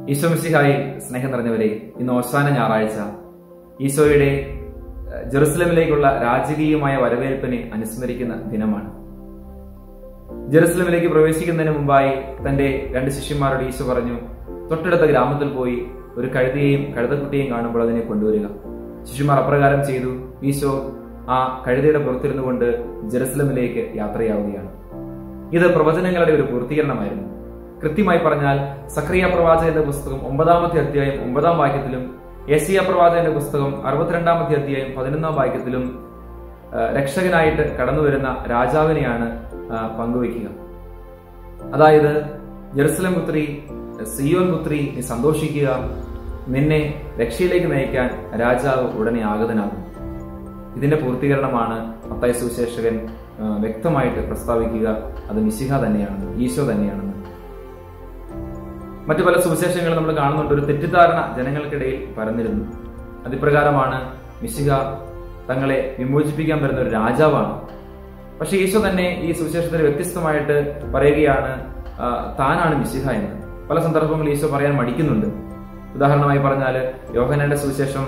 ഈശോ മിശിഹായി സ്നേഹം നിറഞ്ഞവരെ ഇന്ന് ഓശാന ഞായറാഴ്ച ഈശോയുടെ ഏഹ്, ജെറുസലമിലേക്കുള്ള രാജകീയമായ വരവേൽപ്പിനെ അനുസ്മരിക്കുന്ന ദിനമാണ് ജെറുസലമിലേക്ക് പ്രവേശിക്കുന്നതിന് മുമ്പായി തന്റെ രണ്ട് ശിഷ്യന്മാരോട് ഈശോ പറഞ്ഞു തൊട്ടടുത്ത ഗ്രാമത്തിൽ പോയി ഒരു കഴുതയെയും കഴുതക്കുട്ടിയെയും കാണുമ്പോൾ അതിനെ കൊണ്ടുവരിക ശിഷ്യന്മാർ അപ്രകാരം ചെയ്തു ഈശോ ആ കഴുതയുടെ പുറത്തിരുന്നു കൊണ്ട് ജെറുസലമിലേക്ക് യാത്രയാവുകയാണ് ഇത് പ്രവചനങ്ങളുടെ ഒരു പൂർത്തീകരണമായിരുന്നു കൃത്യമായി പറഞ്ഞാൽ സക്രിയ പ്രവാചകന്റെ പുസ്തകം ഒമ്പതാമത്തെ അധ്യായം ഒമ്പതാം വാക്യത്തിലും യസിയ പ്രവാചകന്റെ പുസ്തകം അറുപത്തിരണ്ടാമത്തെ അധ്യായം പതിനൊന്നാം വാക്യത്തിലും ആ, രക്ഷകനായിട്ട് കടന്നു വരുന്ന രാജാവിനെയാണ് ആ, പങ്കുവയ്ക്കുക അതായത് ജെറുസലം പുത്രി സിയോൻ പുത്രി നീ സന്തോഷിക്കുക നിന്നെ രക്ഷയിലേക്ക് നയിക്കാൻ രാജാവ് ഉടനെ ആഗതനാകും ഇതിന്റെ പൂർത്തീകരണമാണ് മത്തായി സുവിശേഷകൻ ആ, വ്യക്തമായിട്ട് പ്രസ്താവിക്കുക അത് മിശിഹ തന്നെയാണെന്ന് ഈശോ തന്നെയാണെന്ന് മറ്റു പല സുവിശേഷങ്ങളും നമ്മൾ കാണുന്നുണ്ട് ഒരു തെറ്റിദ്ധാരണ ജനങ്ങൾക്കിടയിൽ പരന്നിരുന്നു അതിപ്രകാരമാണ് മിശിഹ തങ്ങളെ വിമോചിപ്പിക്കാൻ വരുന്ന ഒരു രാജാവാണ് പക്ഷെ ഈശോ തന്നെ ഈ സുവിശേഷത്തിൽ വ്യത്യസ്തമായിട്ട് പറയുകയാണ് ആ, താനാണ് മിശിഹ എന്ന് പല സന്ദർഭങ്ങളിൽ ഈശോ പറയാൻ മടിക്കുന്നുണ്ട് ഉദാഹരണമായി പറഞ്ഞാൽ യോഹനന്റെ സുവിശേഷം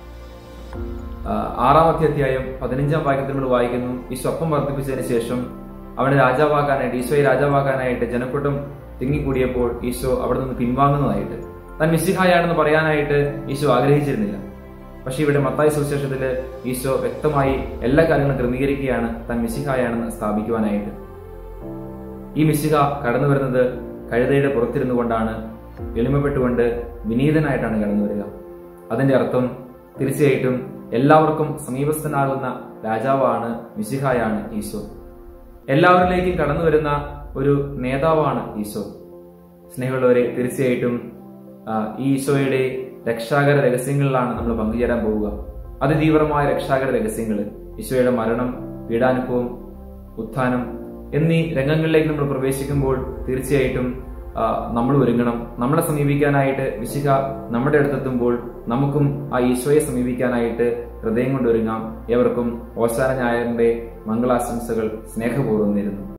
ആ, ആറാമത്തെ അധ്യായം പതിനഞ്ചാം വാക്യത്തിൽ നമ്മൾ വായിക്കുന്നു ഈശോ അപ്പം വർദ്ധിപ്പിച്ചതിന് ശേഷം അവനെ രാജാവാക്കാനായിട്ട് ഈശോയെ രാജാവാക്കാനായിട്ട് ജനക്കൂട്ടം തിങ്ങിക്കൂടിയപ്പോൾ ഈശോ അവിടെ നിന്ന് പിൻവാങ്ങുന്നതായിട്ട് താൻ മിസ്സിഹായാണെന്ന് പറയാനായിട്ട് ഈശോ ആഗ്രഹിച്ചിരുന്നില്ല പക്ഷെ ഇവിടെ മത്തായി സുവിശേഷത്തില് ഈശോ വ്യക്തമായി എല്ലാ കാര്യങ്ങളും ക്രമീകരിക്കുകയാണ് താൻ മിസ്സിഹായാണെന്ന് സ്ഥാപിക്കുവാനായിട്ട് ഈ മിസ്സിഹ കടന്നു വരുന്നത് കഴുതയുടെ പുറത്തിരുന്നു കൊണ്ടാണ് എളിമപ്പെട്ടുകൊണ്ട് വിനീതനായിട്ടാണ് കടന്നു വരിക അതിന്റെ അർത്ഥം തീർച്ചയായിട്ടും എല്ലാവർക്കും സമീപസ്ഥനാകുന്ന രാജാവാണ് മിശിഹായാണ് ഈശോ എല്ലാവരിലേക്കും കടന്നു വരുന്ന ഒരു നേതാവാണ് ഈശോ സ്നേഹമുള്ളവരെ തീർച്ചയായിട്ടും ആ, ഈ ഈശോയുടെ രക്ഷാകര രഹസ്യങ്ങളിലാണ് നമ്മൾ പങ്കുചേരാൻ പോവുക അതിതീവ്രമായ രക്ഷാകര രഹസ്യങ്ങൾ ഈശോയുടെ മരണം പീഡാനുഭവം ഉത്ഥാനം എന്നീ രംഗങ്ങളിലേക്ക് നമ്മൾ പ്രവേശിക്കുമ്പോൾ തീർച്ചയായിട്ടും ആ, നമ്മൾ ഒരുങ്ങണം നമ്മളെ സമീപിക്കാനായിട്ട് വിശിക നമ്മുടെ അടുത്തെത്തുമ്പോൾ നമുക്കും ആ ഈശോയെ സമീപിക്കാനായിട്ട് ഹൃദയം കൊണ്ട് ഒരുങ്ങാം ഏവർക്കും ഓശാന ഞായറിന്റെ മംഗളാശംസകൾ സ്നേഹപൂർവ്വം നേരുന്നു